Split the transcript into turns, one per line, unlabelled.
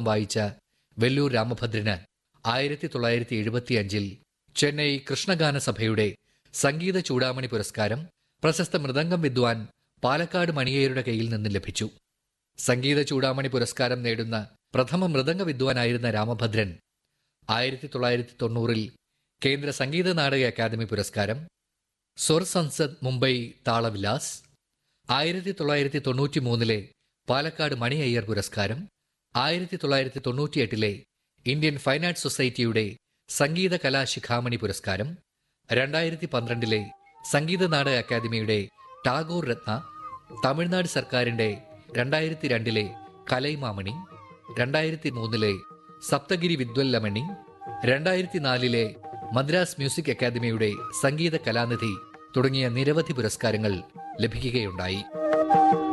വായിച്ച വെല്ലൂർ രാമഭദ്രന് ആയിരത്തി തൊള്ളായിരത്തി എഴുപത്തിയഞ്ചിൽ ചെന്നൈ കൃഷ്ണഗാന സഭയുടെ സംഗീത ചൂടാമണി പുരസ്കാരം പ്രശസ്ത മൃദംഗം വിദ്വാൻ പാലക്കാട് മണിയേരുടെ കയ്യിൽ നിന്ന് ലഭിച്ചു സംഗീത ചൂടാമണി പുരസ്കാരം നേടുന്ന പ്രഥമ മൃദംഗ വിദ്വാനായിരുന്ന രാമഭദ്രൻ ആയിരത്തി തൊള്ളായിരത്തി തൊണ്ണൂറിൽ കേന്ദ്ര സംഗീത നാടക അക്കാദമി പുരസ്കാരം സ്വർ സൻസദ് മുംബൈ താളവിലാസ് ആയിരത്തി തൊള്ളായിരത്തി തൊണ്ണൂറ്റി മൂന്നിലെ പാലക്കാട് മണി അയ്യർ പുരസ്കാരം ആയിരത്തി തൊള്ളായിരത്തി തൊണ്ണൂറ്റിയെട്ടിലെ ഇന്ത്യൻ ഫൈൻ ആർട്സ് സൊസൈറ്റിയുടെ സംഗീത കലാ ശിഖാമണി പുരസ്കാരം രണ്ടായിരത്തി പന്ത്രണ്ടിലെ സംഗീത നാടക അക്കാദമിയുടെ ടാഗോർ രത്ന തമിഴ്നാട് സർക്കാരിന്റെ രണ്ടായിരത്തി രണ്ടിലെ കലൈമാമണി രണ്ടായിരത്തി മൂന്നിലെ സപ്തഗിരി വിദ്വല്ലമണി രണ്ടായിരത്തി നാലിലെ മദ്രാസ് മ്യൂസിക് അക്കാദമിയുടെ സംഗീത കലാനിധി തുടങ്ങിയ നിരവധി പുരസ്കാരങ്ങൾ ലഭിക്കുകയുണ്ടായി